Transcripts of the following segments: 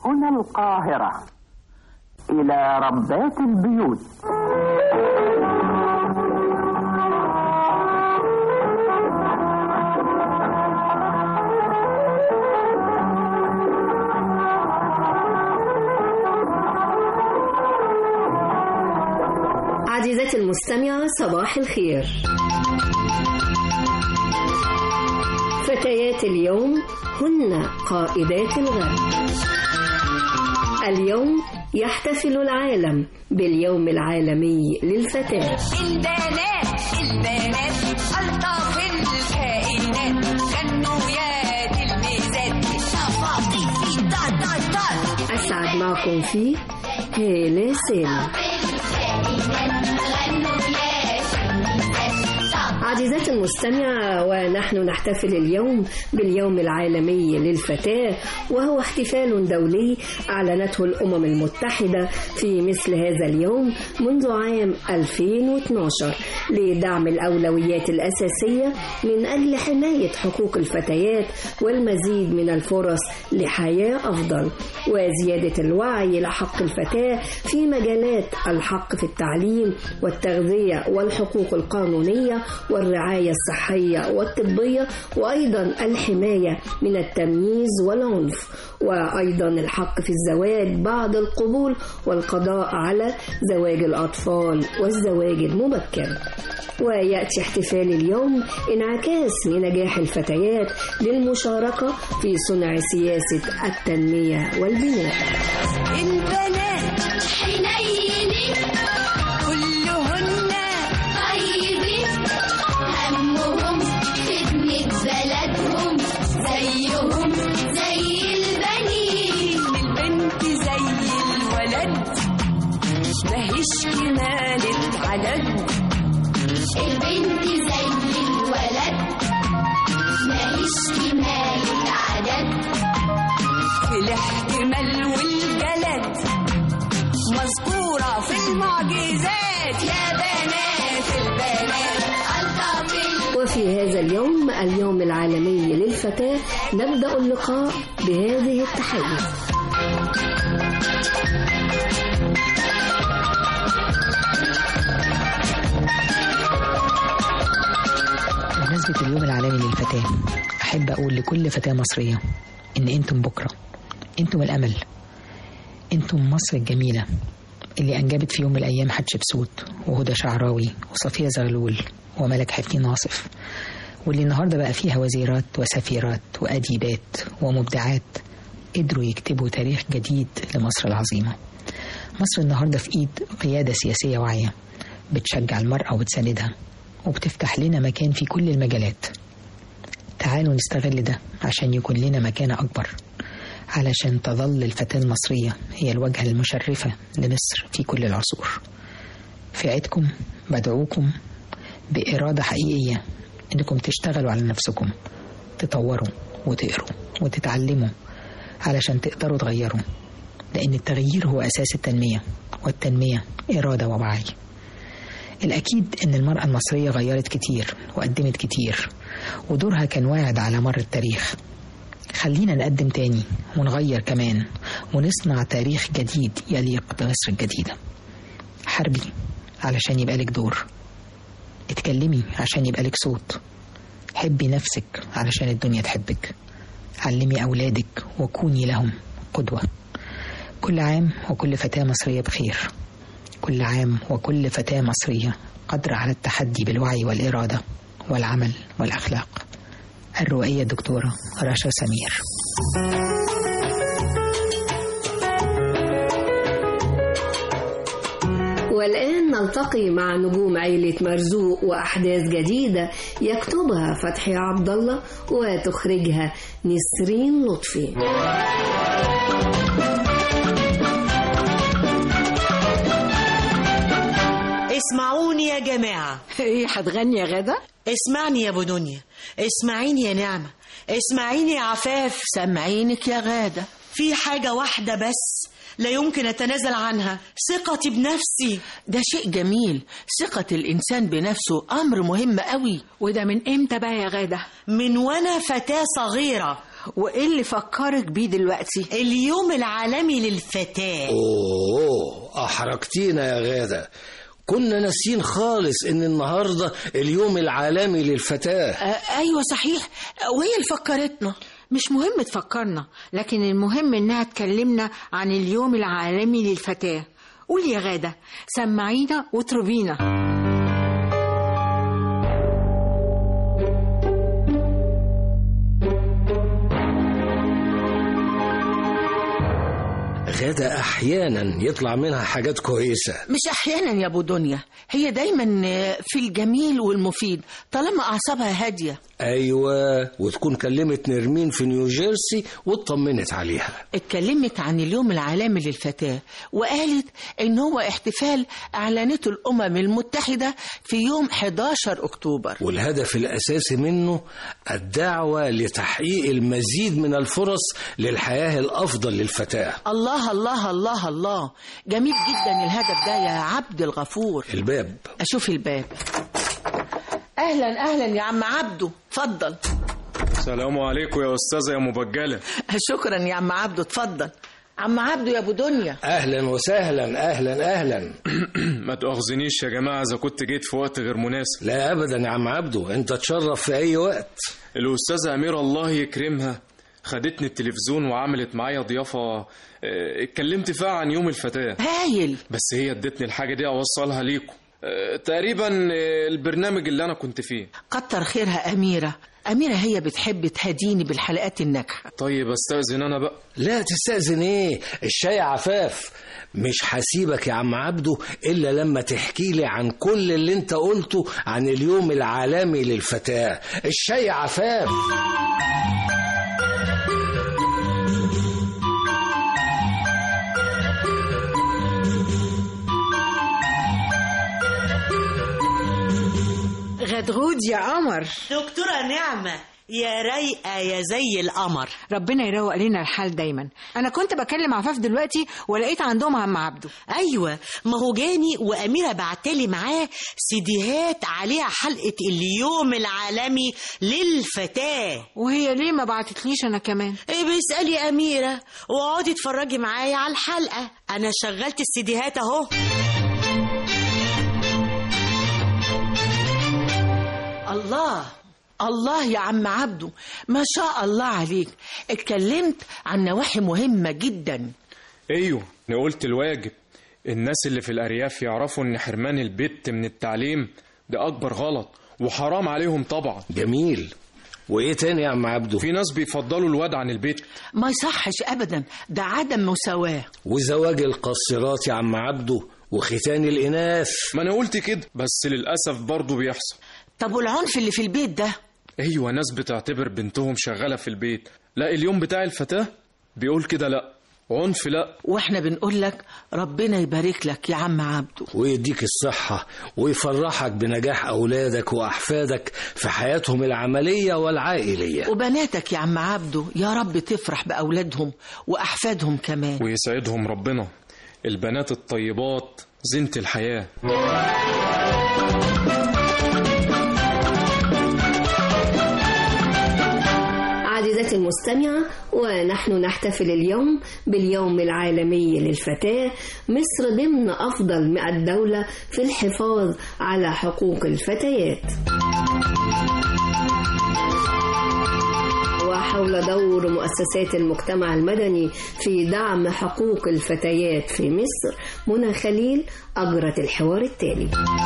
هنا القاهرة إلى ربات البيوت عزيزتي المستمعة صباح الخير فتيات اليوم هن قائدات الغد اليوم يحتفل العالم باليوم العالمي للفتاة البنات البنات ألطف الكائنات غنوا يا تلميذات صفاقي في دا دا دا أسعد معكم فيه هالة سالم عزيزاتي المستمعة ونحن نحتفل اليوم باليوم العالمي للفتاة وهو احتفال دولي أعلنته الأمم المتحدة في مثل هذا اليوم منذ عام 2012 لدعم الأولويات الأساسية من أجل حماية حقوق الفتيات والمزيد من الفرص لحياة أفضل وزيادة الوعي لحق الفتاة في مجالات الحق في التعليم والتغذية والحقوق القانونية والرعاية الصحية والطبية وأيضا الحماية من التمييز والعنف وأيضا الحق في الزواج بعد القبول والقضاء على زواج الأطفال والزواج المبكر ويأتي احتفال اليوم انعكاس لنجاح الفتيات للمشاركة في صنع سياسة التنمية والبناء البنات حنينين كلهن طيبين همهم خدمة بلدهم زيهم زي البنين البنت زي الولد ماهيش كمالة عدد البنت زي الولد ماهيش كمالة عدد في الاحتمال والجلد مذكورة في المعجزات يا بنات البنات ألطف وفي هذا اليوم اليوم العالمي للفتاة نبدأ اللقاء بهذه التحية بمناسبة اليوم العالمي للفتاة أحب أقول لكل فتاة مصرية إن أنتم بكرة أنتم الأمل أنتم مصر الجميلة اللي أنجبت في يوم من الأيام حتشبسوت وهدى شعراوي وصفية زغلول وملك حفني ناصف واللي النهاردة بقى فيها وزيرات وسفيرات وأديبات ومبدعات قدروا يكتبوا تاريخ جديد لمصر العظيمة مصر النهاردة في إيد قيادة سياسية واعية بتشجع المرأة وبتساندها وبتفتح لنا مكان في كل المجالات تعالوا نستغل ده عشان يكون لنا مكانة أكبر علشان تظل الفتاة المصرية هي الواجهة المشرفة لمصر في كل العصور في عيدكم بدعوكم بإرادة حقيقية إنكم تشتغلوا على نفسكم تطوروا وتقروا وتتعلموا علشان تقدروا تغيروا لأن التغيير هو أساس التنمية والتنمية إرادة ووعي الأكيد إن المرأة المصرية غيرت كتير وقدمت كتير ودورها كان واعد على مر التاريخ خلينا نقدم تاني ونغير كمان ونصنع تاريخ جديد يليق بمصر الجديدة حاربي علشان يبقى لك دور اتكلمي عشان يبقى لك صوت حبي نفسك علشان الدنيا تحبك علمي أولادك وكوني لهم قدوة كل عام وكل فتاة مصرية بخير كل عام وكل فتاة مصرية قادرة على التحدي بالوعي والإرادة والعمل والأخلاق الروائية الدكتورة رشا سمير والآن نلتقي مع نجوم عيلة مرزوق وأحداث جديدة يكتبها فتحي عبد الله وتخرجها نسرين لطفي اسمعوني يا جماعة ايه هتغني يا غدا اسمعني يا بنونيا اسمعيني يا نعمة اسمعيني يا عفاف سامعينك يا غادة في حاجة واحدة بس لا يمكن أتنازل عنها ثقتي بنفسي ده شيء جميل ثقة الإنسان بنفسه أمر مهم قوي وده من إمتى بقى يا غادة من وأنا فتاة صغيرة وايه اللي فكرك بيه دلوقتي اليوم العالمي للفتاة اوه احرجتينا يا غاده كنا ناسيين خالص ان النهارده اليوم العالمي للفتاه آه ايوه صحيح آه، وهي اللي فكرتنا مش مهم تفكرنا لكن المهم انها تكلمنا عن اليوم العالمي للفتاة قولي يا غادة سمعينا واطربينا غاده احيانا يطلع منها حاجات كويسه مش احيانا يا ابو دنيا هي دايما آه، في الجميل والمفيد طالما اعصابها هاديه ايوه وتكون كلمت نرمين في نيوجيرسي واطمنت عليها اتكلمت عن اليوم العالمي للفتاة وقالت ان هو احتفال اعلنته الامم المتحدة في يوم 11 اكتوبر والهدف الاساسي منه الدعوه لتحقيق المزيد من الفرص للحياه الافضل للفتاه الله الله الله الله جميل جدا الهدف ده يا عبد الغفور الباب اشوف الباب اهلا اهلا يا عم عبده اتفضل السلام عليكم يا أستاذة يا مبجلة شكرا يا عم عبده اتفضل عم عبده يا ابو دنيا اهلا وسهلا اهلا اهلا ما تؤاخذنيش يا جماعة إذا كنت جيت في وقت غير مناسب لا ابدا يا عم عبده انت تشرف في اي وقت الأستاذة أميرة الله يكرمها خدتني التلفزيون وعملت معايا ضيافة آه، اتكلمت فيها عن يوم الفتاة هايل بس هي ادتني الحاجة دي أوصلها ليكم آه، تقريبا آه، البرنامج اللي أنا كنت فيه كتر خيرها أميرة أميرة هي بتحب تهديني بالحلقات الناجحة طيب استأذن أنا بقى لا تستأذن ايه الشاي عفاف مش هسيبك يا عم عبده الا لما تحكي لي عن كل اللي انت قلته عن اليوم العالمي للفتاة الشاي عفاف غدغود يا قمر دكتورة نعمة يا رايقة يا زي القمر ربنا يروق علينا الحال دايما انا كنت بكلم عفاف دلوقتي ولقيت عندهم عم عبده ايوه ما هو جاني واميره بعتلي معاه سيديهات عليها حلقه اليوم العالمي للفتاه وهي ليه ما بعتتليش انا كمان إيه بيسالي يا اميره واقعدي اتفرجي معايا على الحلقه انا شغلت السيديهات اهو الله الله يا عم عبده ما شاء الله عليك اتكلمت عن نواحي مهمة جدا ايوه انا قلت الواجب الناس اللي في الأرياف يعرفوا إن حرمان البت من التعليم ده أكبر غلط وحرام عليهم طبعا جميل وايه تاني يا عم عبده في ناس بيفضلوا الواد عن البيت ما يصحش أبدا ده عدم مساواة وزواج القاصرات يا عم عبده وختان الاناث ما أنا قلت كده بس للأسف برضه بيحصل طب والعنف اللي في البيت ده أيوة ناس بتعتبر بنتهم شغالة في البيت لا اليوم بتاع الفتاة بيقول كده لا عنف لا واحنا بنقول لك ربنا يبارك لك يا عم عبده ويديك الصحة ويفرحك بنجاح أولادك وأحفادك في حياتهم العملية والعائلية وبناتك يا عم عبده يا رب تفرح بأولادهم وأحفادهم كمان ويسعدهم ربنا البنات الطيبات زينة الحياة عزيزتي المستمعة ونحن نحتفل اليوم باليوم العالمي للفتاة مصر ضمن أفضل 100 دولة في الحفاظ على حقوق الفتيات وحول دور مؤسسات المجتمع المدني في دعم حقوق الفتيات في مصر منى خليل أجرت الحوار التالي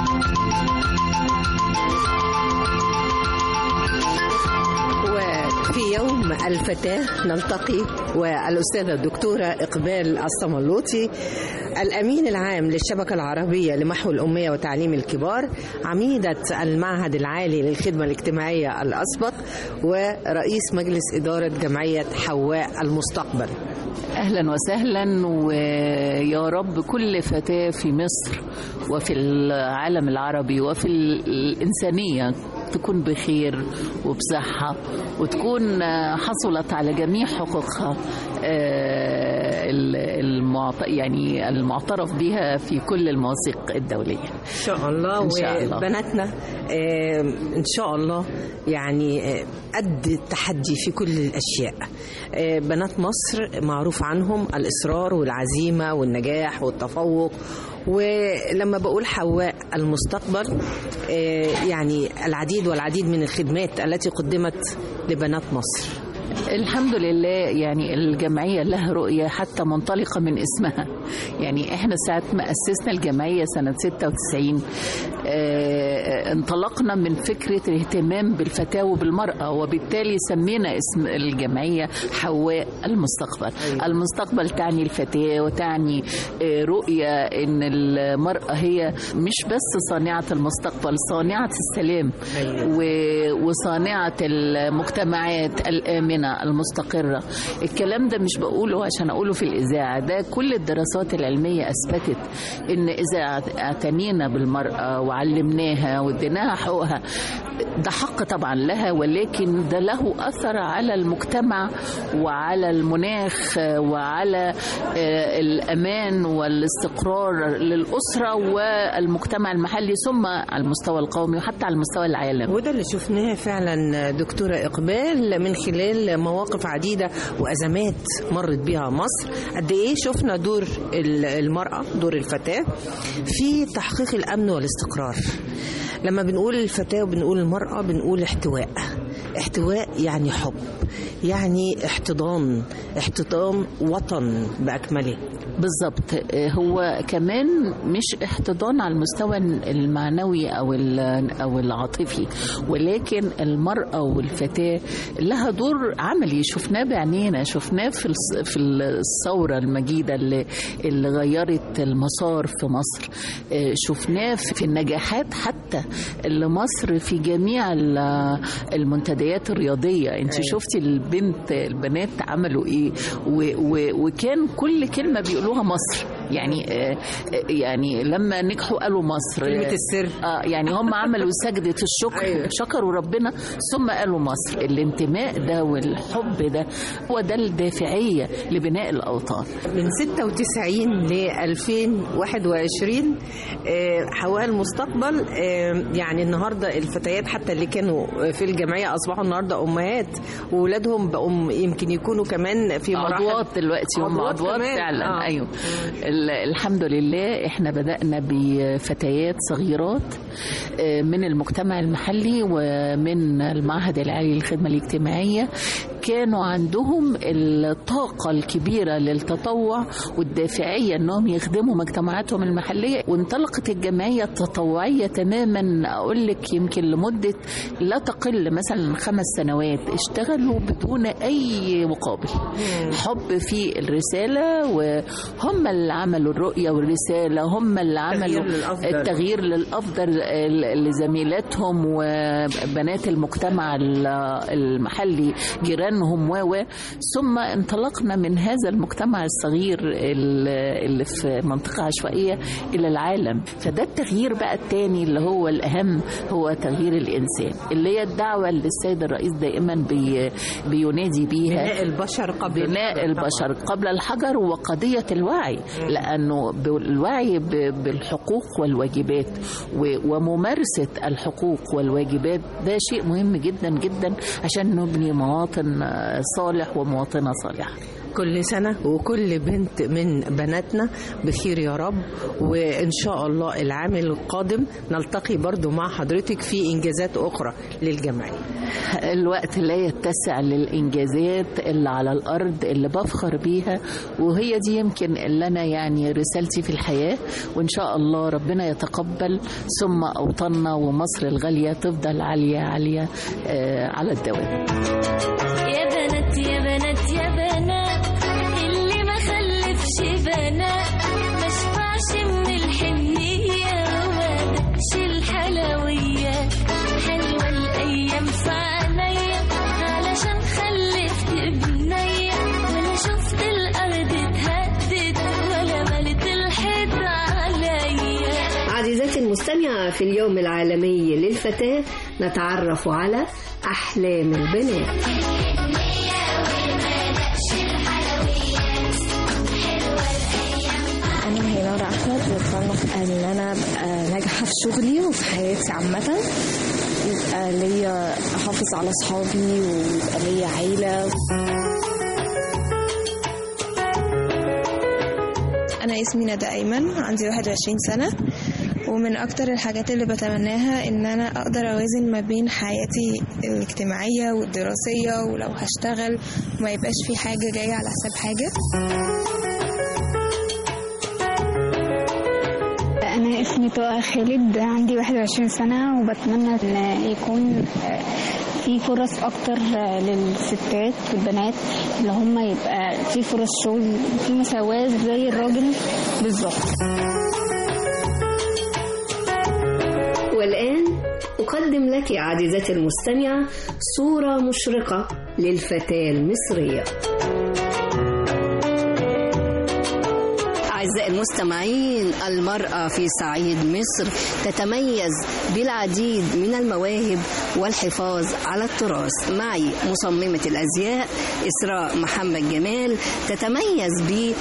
وفي يوم الفتاة نلتقي والأستاذة الدكتورة إقبال الصملوطي الأمين العام للشبكة العربية لمحو الأمية وتعليم الكبار عميدة المعهد العالي للخدمة الاجتماعية الأسبق ورئيس مجلس إدارة جمعية حواء المستقبل اهلا وسهلا ويا رب كل فتاه في مصر وفي العالم العربي وفي الانسانيه تكون بخير وبصحه وتكون حصلت على جميع حقوقها آه، ال- المعت... يعني المعترف بها في كل المواثيق الدولية ان شاء الله إن شاء الله. وبناتنا آه، ان شاء الله يعني آه، قد التحدي في كل الاشياء آه، بنات مصر معروف عنهم الاصرار والعزيمه والنجاح والتفوق ولما بقول حواء المستقبل آه، يعني العديد والعديد من الخدمات التي قدمت لبنات مصر الحمد لله يعني الجمعية لها رؤية حتى منطلقة من اسمها يعني احنا ساعة ما أسسنا الجمعية سنة 96 آه، انطلقنا من فكرة الاهتمام بالفتاة وبالمرأة وبالتالي سمينا اسم الجمعية حواء المستقبل المستقبل تعني الفتاة وتعني آه، رؤية ان المرأة هي مش بس صانعة المستقبل صانعة السلام و- وصانعة المجتمعات الآمنة المستقرة الكلام ده مش بقوله عشان أقوله في الإذاعة ده كل الدراسات العلمية أثبتت إن إذا اعتنينا بالمرأة وعلمناها واديناها حقوقها ده حق طبعا لها ولكن ده له أثر على المجتمع وعلى المناخ وعلى آه، الأمان والاستقرار للأسرة والمجتمع المحلي ثم على المستوى القومي وحتى على المستوى العالمي وده اللي شفناه فعلا دكتورة إقبال من خلال مواقف عديدة وأزمات مرت بها مصر قد إيه شفنا دور ال- المرأة دور الفتاة في تحقيق الأمن والاستقرار لما بنقول الفتاة وبنقول المرأة بنقول احتواء احتواء يعني حب يعني احتضان احتضان وطن بأكمله بالظبط هو كمان مش احتضان على المستوى المعنوي او ال- او العاطفي ولكن المراه والفتاه لها دور عملي شفناه بعينينا شفناه في الص- في الثوره المجيده اللي اللي غيرت المسار في مصر آه، شفناه في النجاحات حتى اللي مصر في جميع ال- المنتديات الرياضيه انت أيوة. شفتي البنت البنات عملوا ايه و و وكان كل كلمه بيقولوها مصر يعني آه، آه، يعني لما نجحوا قالوا مصر كلمة السر. اه يعني هم عملوا سجدة الشكر أيوة. شكروا ربنا ثم قالوا مصر الانتماء ده والحب ده هو ده الدافعية لبناء الأوطان من 96 ل 2021 آه، حواء المستقبل آه، يعني النهارده الفتيات حتى اللي كانوا في الجمعيه اصبحوا النهارده امهات واولادهم بقوا يمكن يكونوا كمان في مراحل عضوات دلوقتي هم عضوات عضوات كمان. فعلا آه. ايوه ال- الحمد لله احنا بدأنا بفتيات صغيرات آه، من المجتمع المحلي ومن المعهد العالي للخدمة الاجتماعية كانوا عندهم الطاقة الكبيرة للتطوع والدافعية انهم يخدموا مجتمعاتهم المحلية وانطلقت الجمعية التطوعية تماما اقول لك يمكن لمدة لا تقل مثلا خمس سنوات اشتغلوا بدون اي مقابل حب في الرسالة وهم اللي عملوا الرؤية والرسالة هم اللي عملوا للأفضل. التغيير للأفضل ل- لزميلاتهم وبنات المجتمع ال- المحلي جيرانهم و و ثم انطلقنا من هذا المجتمع الصغير ال- اللي في منطقة عشوائية إلى العالم فده التغيير بقى التاني اللي هو الأهم هو تغيير الإنسان اللي هي الدعوة اللي السيد الرئيس دائما بي بينادي بيها بناء البشر قبل بناء البشر قبل الحجر وقضية الوعي لأنه بالوعي ب- بالحقوق والواجبات و- وممارسة الحقوق والواجبات ده شيء مهم جدا جدا عشان نبني مواطن آه، صالح ومواطنة صالحة كل سنة وكل بنت من بناتنا بخير يا رب وإن شاء الله العام القادم نلتقي برضو مع حضرتك في إنجازات أخرى للجمعية الوقت لا يتسع للإنجازات اللي على الأرض اللي بفخر بيها وهي دي يمكن اللي أنا يعني رسالتي في الحياة وإن شاء الله ربنا يتقبل ثم أوطاننا ومصر الغالية تفضل عالية عالية آه، على الدوام يا بنات يا بنات يا بنات اللي ما خلفش بنات ما شبعش من الحنية وما دقش الحلوية حلوة الأيام في عينيا علشان خلفت بنية ولا شفت الأرض اتهدت ولا ملت الحيط عليا عزيزاتي المستمعة في اليوم العالمي للفتاة نتعرف على أحلام البنات لورا احمد بتمنى ان انا ابقى ناجحه في شغلي وفي حياتي عامه يبقى ليا احافظ على اصحابي ويبقى ليا عيله أنا اسمي ندى أيمن عندي 21 سنة ومن أكتر الحاجات اللي بتمناها إن أنا أقدر أوازن ما بين حياتي الاجتماعية والدراسية ولو هشتغل ما يبقاش في حاجة جاية على حساب حاجة أنا اسمي طه خالد عندي 21 سنة وبتمنى إن يكون في فرص أكتر للستات والبنات اللي هم يبقى في فرص شغل في مساواة زي الراجل بالظبط والآن أقدم لك عزيزتي المستمعة صورة مشرقة للفتاة المصرية أعزائي المستمعين المرأة في صعيد مصر تتميز بالعديد من المواهب والحفاظ على التراث معي مصممة الأزياء إسراء محمد جمال تتميز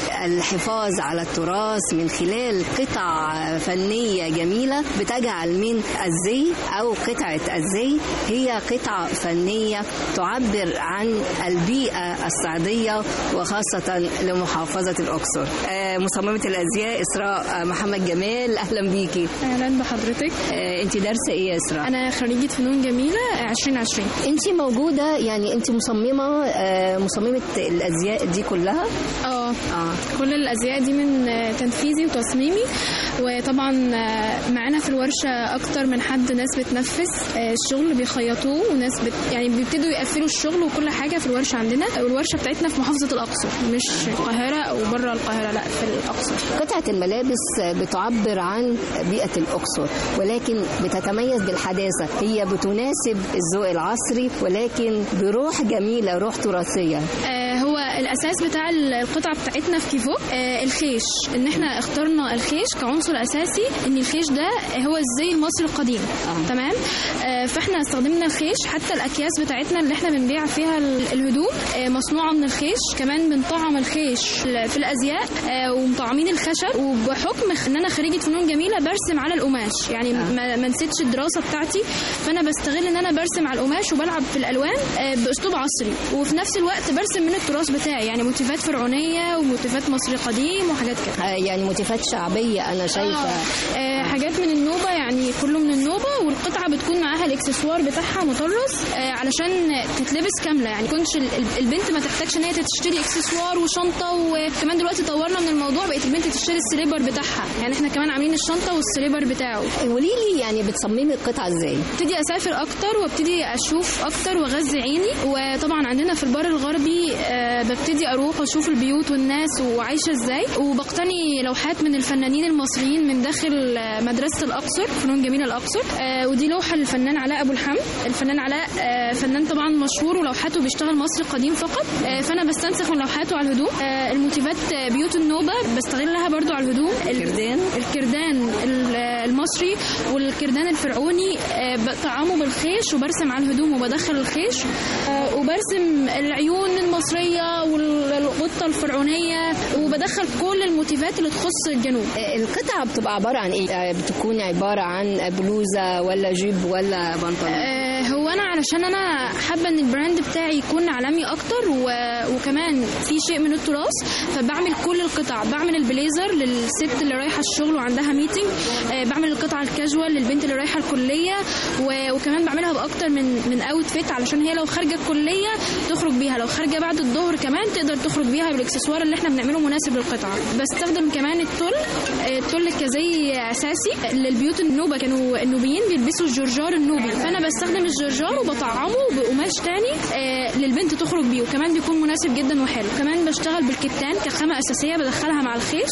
بالحفاظ على التراث من خلال قطع فنية جميلة بتجعل من الزي أو قطعة الزي هي قطعة فنية تعبر عن البيئة الصعيدية وخاصة لمحافظة الأقصر آه، مصممة الأزياء إسراء محمد جمال أهلا بيكي اهلا بحضرتك انت دارسه ايه يا اسراء انا خريجه فنون جميله 2020 انت موجوده يعني انت مصممه آه، مصممه الازياء دي كلها اه اه كل الازياء دي من آه، تنفيذي وتصميمي وطبعا آه، معانا في الورشه اكتر من حد ناس بتنفذ آه، الشغل بيخيطوه وناس بت يعني بيبتدوا يقفلوا الشغل وكل حاجه في الورشه عندنا والورشه بتاعتنا في محافظه الاقصر مش القاهره او بره القاهره لا في الاقصر قطعة الملابس بتعبر عن بيئة الأقصر ولكن بتتميز بالحداثة هي بتناسب الذوق العصري ولكن بروح جميلة روح تراثية آه، هو الاساس بتاع القطعه بتاعتنا في كيفو آه، الخيش ان احنا اخترنا الخيش كعنصر اساسي ان الخيش ده هو الزي المصري القديم آه. تمام آه، فاحنا استخدمنا الخيش حتى الاكياس بتاعتنا اللي احنا بنبيع فيها ال- الهدوم آه، مصنوعه من الخيش كمان بنطعم الخيش في الازياء آه، ومطعمين الخشب وبحكم ان انا خريجه فنون جميله برسم على القماش يعني ما ما نسيتش الدراسه بتاعتي فانا بستغل ان انا برسم على القماش وبلعب في الالوان آه، باسلوب عصري وفي نفس الوقت برسم من التراث بتاعي يعني موتيفات فرعونيه وموتيفات مصري قديم وحاجات كده يعني موتيفات شعبية أنا شايفة آه، آه، حاجات من النوبه يعني كله من النوبه والقطعه بتكون معاها الاكسسوار بتاعها مطرز آه، علشان تتلبس كامله يعني كنتش ال- ال- البنت ما تحتاجش ان هي تشتري اكسسوار وشنطه وكمان دلوقتي طورنا من الموضوع بقت البنت تشتري السليبر بتاعها يعني احنا كمان عاملين الشنطه والسليبر بتاعه قولي لي يعني بتصممي القطعه ازاي ابتدي اسافر اكتر وابتدي اشوف اكتر واغذي عيني وطبعا عندنا في البر الغربي آه، ببتدي اروح واشوف البيوت والناس وعايشه ازاي وبقتني لوحات من الفنانين المصريين من داخل آه، مدرسه الاقصر فنون جميله الاقصر آه، ودي لوحه للفنان علاء ابو الحمد الفنان علاء آه، فنان طبعا مشهور ولوحاته بيشتغل مصري قديم فقط آه، فانا بستنسخ من لوحاته على الهدوم آه، الموتيفات آه، بيوت النوبه بستغلها برضو على الهدوم الكردان الكردان ال- المصري والكردان الفرعوني آه، بطعمه بالخيش وبرسم على الهدوم وبدخل الخيش آه، وبرسم العيون المصرية والغطة الفرعونية وبدخل كل الموتيفات اللي تخص الجنوب القطعة بتبقى عبارة عن ايه آه، بتكون عبارة عن بلوزة ولا جيب ولا بنطلون آه، هو انا علشان انا حابه ان البراند بتاعي يكون عالمي اكتر و... وكمان في شيء من التراث فبعمل كل القطع بعمل البليزر للست اللي رايحه الشغل وعندها ميتنج آه، بعمل القطعه الكاجوال للبنت اللي رايحه الكليه و... وكمان بعملها باكتر من من اوت فيت علشان هي لو خارجه الكليه تخرج بيها لو خارجه بعد الظهر كمان تقدر تخرج بيها بالاكسسوار اللي احنا بنعمله مناسب للقطعه بستخدم كمان التل آه، التل كزي اساسي للبيوت النوبه كانوا النوبيين بيلبسوا الجرجار النوبي فانا بستخدم الجرجار وبطعمه بقماش تاني آه، للبنت تخرج بيه وكمان بيكون مناسب جدا وحلو كمان بشتغل بالكتان كخامه اساسيه بدخلها مع الخيش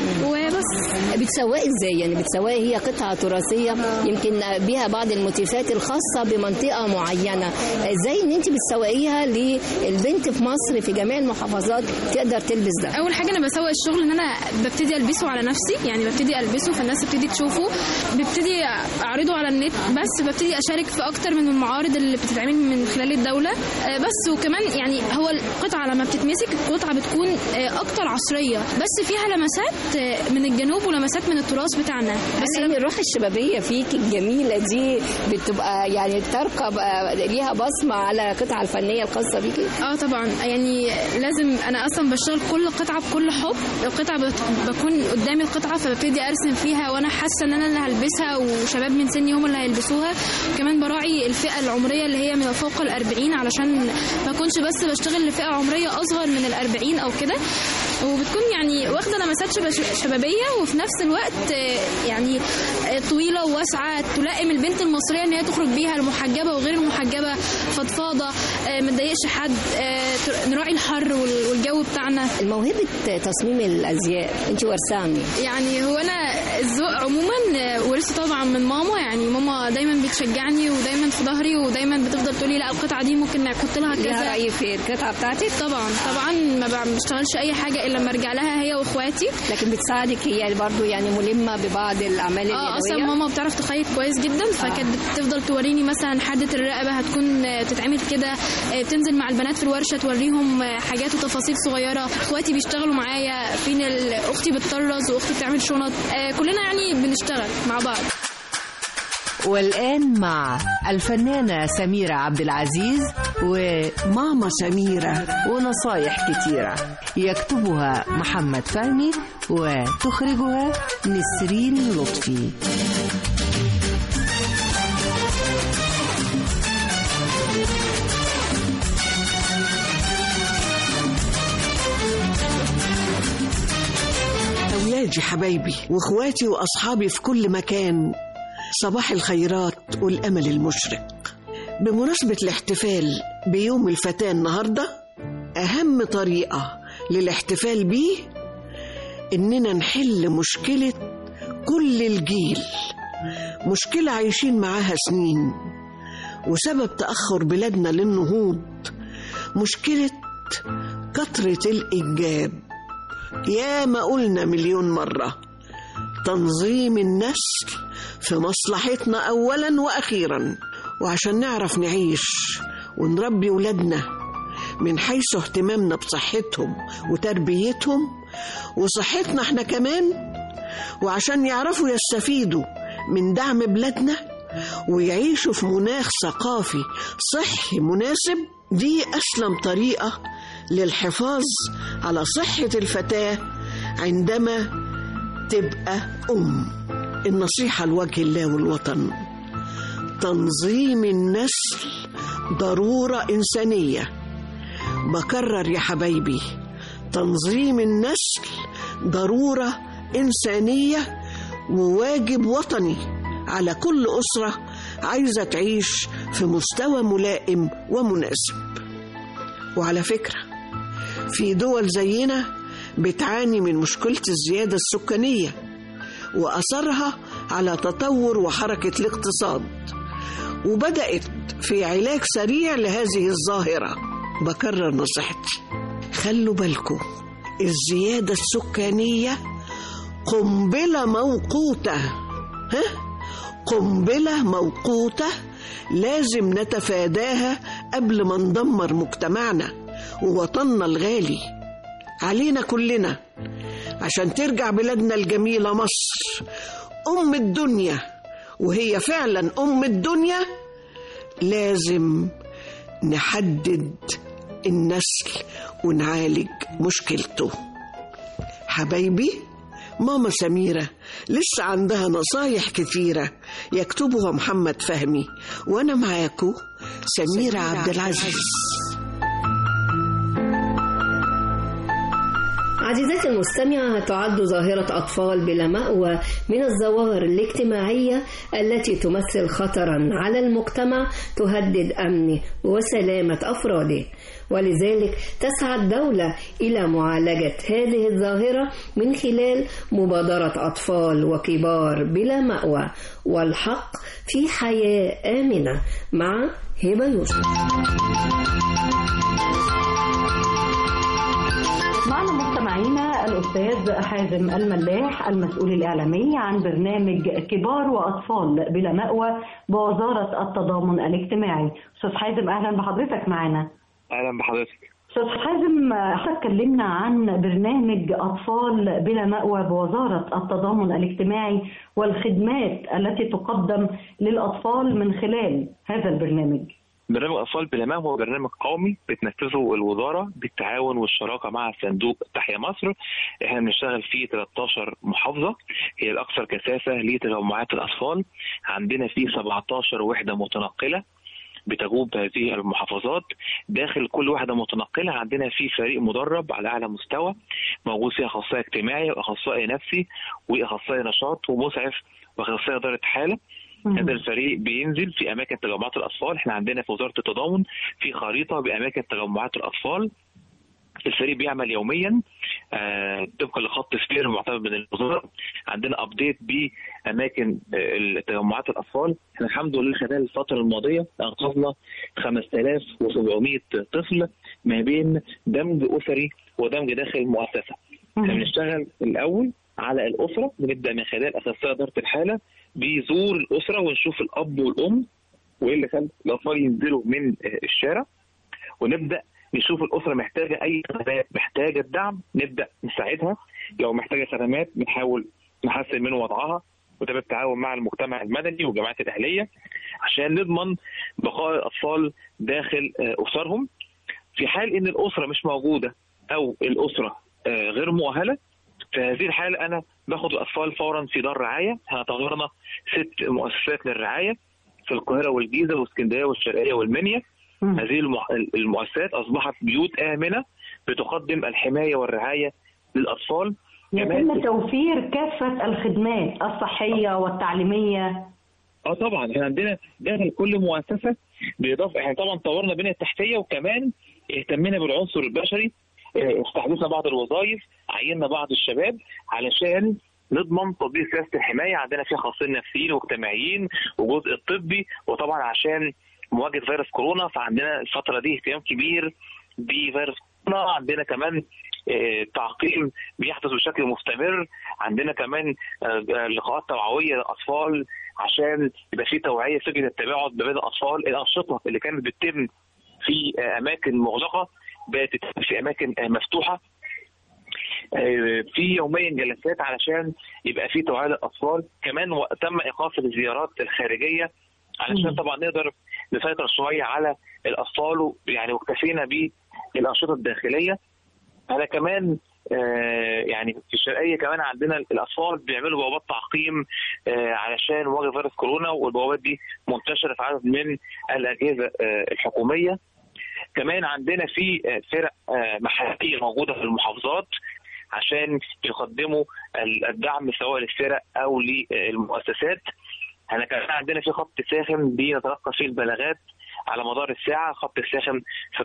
وبس بتسوقي ازاي يعني بتسوقي هي قطعة تراثية يمكن بيها بعض الموتيفات الخاصة بمنطقة معينة ازاي ان انت بتسوقيها للبنت في مصر في جميع المحافظات تقدر تلبس ده اول حاجه انا بسوق الشغل ان انا ببتدي البسه على نفسي يعني ببتدي البسه فالناس تبتدي تشوفه ببتدي اعرضه على النت بس ببتدي اشارك في اكتر من المعارض الموارد اللي بتتعمل من خلال الدوله آه، بس وكمان يعني هو القطعه لما بتتمسك القطعه بتكون آه، اكتر عصريه بس فيها لمسات آه، من الجنوب ولمسات من التراث بتاعنا بس يعني الروح الشبابيه فيك الجميله دي بتبقى يعني ترقى بقى ليها بصمه على القطعه الفنيه الخاصه بيكي اه طبعا يعني لازم انا اصلا بشتغل كل قطعه بكل حب القطعه بت... بكون قدامي القطعه فببتدي ارسم فيها وانا حاسه ان انا اللي هلبسها وشباب من سني هم اللي هيلبسوها كمان براعي الفئه العمريه اللي هي من فوق الأربعين علشان ما اكونش بس بشتغل لفئه عمريه اصغر من الأربعين او كده وبتكون يعني واخده لمسات شبا- شبابيه وفي نفس الوقت آه، يعني آه، طويله وواسعه تلائم البنت المصريه ان هي تخرج بيها المحجبه وغير المحجبه فضفاضه آه، ما تضايقش حد آه، ت- نراعي الحر وال- والجو بتاعنا موهبه تصميم الازياء انت ورثاني يعني هو انا الذوق عموما آه، ورثته طبعا من ماما يعني ماما دايما بتشجعني ودايما في ظهري ودايما بتفضل تقولي لا القطعه دي ممكن نحط لها كذا لها راي في القطعه بتاعتك طبعا طبعا ما ب- بشتغلش اي حاجه الا لما ارجع لها هي واخواتي لكن بتساعدك هي برضو يعني ملمه ببعض الاعمال اه اصلا اليدويه ماما بتعرف تخيط كويس جدا فكانت بتفضل توريني مثلا حاده الرقبه هتكون آه، تتعمل كده آه، بتنزل مع البنات في الورشه توريهم آه، حاجات وتفاصيل صغيره اخواتي بيشتغلوا معايا فين ال- اختي بتطرز واختي بتعمل شنط آه، كلنا يعني بنشتغل مع بعض والآن مع الفنانة سميرة عبد العزيز وماما سميرة ونصايح كتيرة يكتبها محمد فهمي وتخرجها نسرين لطفي أولادي حبايبي وإخواتي وأصحابي في كل مكان صباح الخيرات والأمل المشرق بمناسبة الاحتفال بيوم الفتاة النهاردة أهم طريقة للاحتفال بيه إننا نحل مشكلة كل الجيل مشكلة عايشين معاها سنين وسبب تأخر بلادنا للنهوض مشكلة كثرة الإنجاب يا ما قلنا مليون مرة تنظيم النسل في مصلحتنا أولا وأخيرا وعشان نعرف نعيش ونربي ولادنا من حيث اهتمامنا بصحتهم وتربيتهم وصحتنا احنا كمان وعشان يعرفوا يستفيدوا من دعم بلادنا ويعيشوا في مناخ ثقافي صحي مناسب دي أسلم طريقة للحفاظ على صحة الفتاة عندما تبقى أم النصيحة لوجه الله والوطن تنظيم النسل ضرورة إنسانية بكرر يا حبايبي تنظيم النسل ضرورة إنسانية وواجب وطني على كل أسرة عايزة تعيش في مستوى ملائم ومناسب وعلى فكرة في دول زينا بتعاني من مشكلة الزيادة السكانية وأثرها على تطور وحركة الاقتصاد وبدأت في علاج سريع لهذه الظاهرة بكرر نصيحتي خلوا بالكم الزيادة السكانية قنبلة موقوتة ها؟ قنبلة موقوتة لازم نتفاداها قبل ما ندمر مجتمعنا ووطننا الغالي علينا كلنا عشان ترجع بلادنا الجميلة مصر أم الدنيا وهي فعلا أم الدنيا لازم نحدد النسل ونعالج مشكلته حبايبي ماما سميرة لسه عندها نصايح كثيرة يكتبها محمد فهمي وأنا معاكو سميرة عبد العزيز عزيزاتي المستمعة تعد ظاهرة أطفال بلا مأوى من الظواهر الاجتماعية التي تمثل خطرا على المجتمع تهدد أمنه وسلامة أفراده ولذلك تسعى الدولة إلى معالجة هذه الظاهرة من خلال مبادرة أطفال وكبار بلا مأوى والحق في حياة آمنة مع هبة يوسف معنا مستمعينا الأستاذ الأستاذ حازم الملاح المسؤول الإعلامي عن برنامج كبار وأطفال بلا مأوى بوزارة التضامن الاجتماعي أستاذ حازم أهلا بحضرتك معنا اهلا بحضرتك أستاذ حازم احنا اتكلمنا عن برنامج أطفال بلا مأوى بوزارة التضامن الاجتماعي والخدمات التي تقدم للأطفال من خلال هذا البرنامج برنامج اطفال بلا مأوى هو برنامج قومي بتنفذه الوزاره بالتعاون والشراكه مع صندوق تحيا مصر احنا بنشتغل في 13 محافظه هي الاكثر كثافه لتجمعات الاطفال عندنا في 17 وحده متنقله بتجوب هذه المحافظات داخل كل وحدة متنقلة عندنا في فريق مدرب على أعلى مستوى موجود فيه أخصائي اجتماعي وأخصائي نفسي وأخصائي نشاط ومسعف وأخصائي إدارة حالة هذا الفريق بينزل في اماكن تجمعات الاطفال احنا عندنا في وزاره التضامن في خريطه باماكن تجمعات الاطفال الفريق بيعمل يوميا آه، طبقا لخط سير معتمد من الوزاره عندنا ابديت باماكن آه، تجمعات الاطفال احنا الحمد لله خلال الفتره الماضيه انقذنا 5700 طفل ما بين دمج اسري ودمج داخل المؤسسه احنا بنشتغل الاول على الاسره بنبدا من خلال اخصائي اداره الحاله بيزور الاسره ونشوف الاب والام وايه اللي خلى الاطفال ينزلوا من آه، الشارع ونبدا نشوف الاسره محتاجه اي خدمات محتاجه الدعم نبدا نساعدها لو محتاجه خدمات بنحاول نحسن من وضعها وده بالتعاون مع المجتمع المدني والجمعيات الاهليه عشان نضمن بقاء الاطفال داخل آه، اسرهم في حال ان الاسره مش موجوده او الاسره آه، غير مؤهله في هذه الحاله انا باخد الاطفال فورا في دار رعايه احنا طورنا ست مؤسسات للرعايه في القاهره والجيزه واسكندريه والشرقيه والمنيا هذه المح- المؤسسات اصبحت بيوت امنه بتقدم الحمايه والرعايه للاطفال يتم توفير كافة الخدمات الصحية والتعليمية اه طبعا احنا عندنا داخل كل مؤسسه بالاضافه احنا طبعا طورنا البنيه التحتيه وكمان اهتمينا بالعنصر البشري اه، استحدثنا بعض الوظائف عيننا بعض الشباب علشان نضمن تطبيق سياسه الحمايه عندنا فيها خاصين نفسيين واجتماعيين وجزء الطبي وطبعا عشان مواجهه فيروس كورونا فعندنا الفتره دي اهتمام كبير بفيروس كورونا عندنا كمان آه، تعقيم بيحدث بشكل مستمر عندنا كمان آه، آه، لقاءات توعويه للاطفال عشان يبقى في توعيه فكره التباعد ما بين الاطفال الانشطه اللي كانت بتتم في آه، اماكن مغلقه بقت تتم في اماكن آه، مفتوحه آه، في يوميا جلسات علشان يبقى في توعيه للاطفال كمان و- تم ايقاف الزيارات الخارجيه علشان طبعا نقدر نسيطر شويه على الاطفال يعني واكتفينا بالانشطه الداخليه انا كمان آه، يعني في الشرقيه كمان عندنا الاطفال بيعملوا بوابات تعقيم آه، علشان مواجهه فيروس كورونا والبوابات دي منتشره في عدد من الاجهزه آه، الحكوميه كمان عندنا في آه، فرق آه، محليه موجوده في المحافظات عشان يقدموا ال- الدعم سواء للفرق او للمؤسسات احنا كمان عندنا في خط ساخن بنتلقى فيه البلاغات على مدار الساعه خط الساخن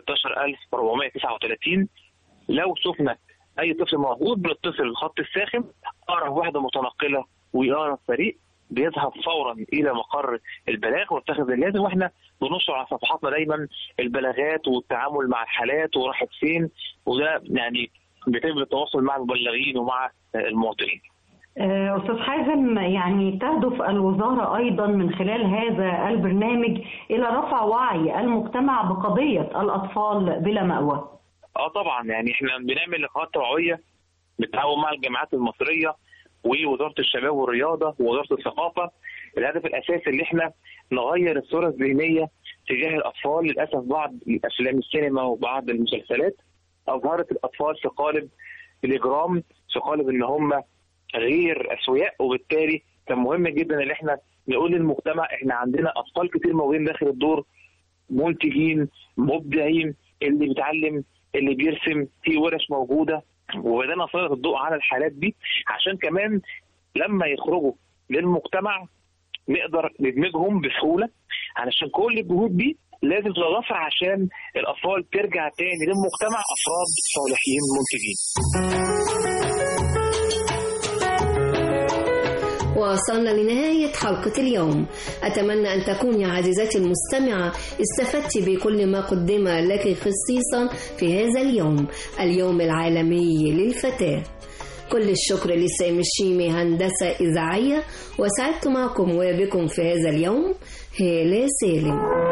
16439 لو شفنا اي طفل موجود بنتصل بالخط الساخن اقرب وحده متنقله واقرب فريق بيذهب فورا الى مقر البلاغ ويتخذ اللازم واحنا بننشر على صفحاتنا دايما البلاغات والتعامل مع الحالات وراحت فين وده يعني بيتم التواصل مع المبلغين ومع المواطنين. آه، أستاذ حازم يعني تهدف الوزارة أيضا من خلال هذا البرنامج إلى رفع وعي المجتمع بقضية الأطفال بلا مأوى اه طبعا يعني احنا بنعمل لقاءات توعويه بالتعاون مع الجامعات المصريه ووزاره الشباب والرياضه ووزاره الثقافه الهدف الاساسي اللي احنا نغير الصوره الذهنيه تجاه الاطفال للاسف بعض الافلام السينما وبعض المسلسلات اظهرت الاطفال في قالب الاجرام في قالب ان هم غير اسوياء وبالتالي كان مهم جدا ان احنا نقول للمجتمع احنا عندنا اطفال كتير موجودين داخل الدور منتجين مبدعين اللي بيتعلم اللي بيرسم في ورش موجوده وبدانا نسلط الضوء على الحالات دي عشان كمان لما يخرجوا للمجتمع نقدر ندمجهم بسهوله علشان كل الجهود دي لازم تتضافر عشان الاطفال ترجع تاني للمجتمع افراد صالحين منتجين. وصلنا لنهاية حلقة اليوم أتمنى أن تكوني عزيزتي المستمعة استفدت بكل ما قدم لك خصيصا في هذا اليوم اليوم العالمي للفتاة كل الشكر لسام الشيمي هندسة إذاعية وسعدت معكم وبكم في هذا اليوم هالة سالم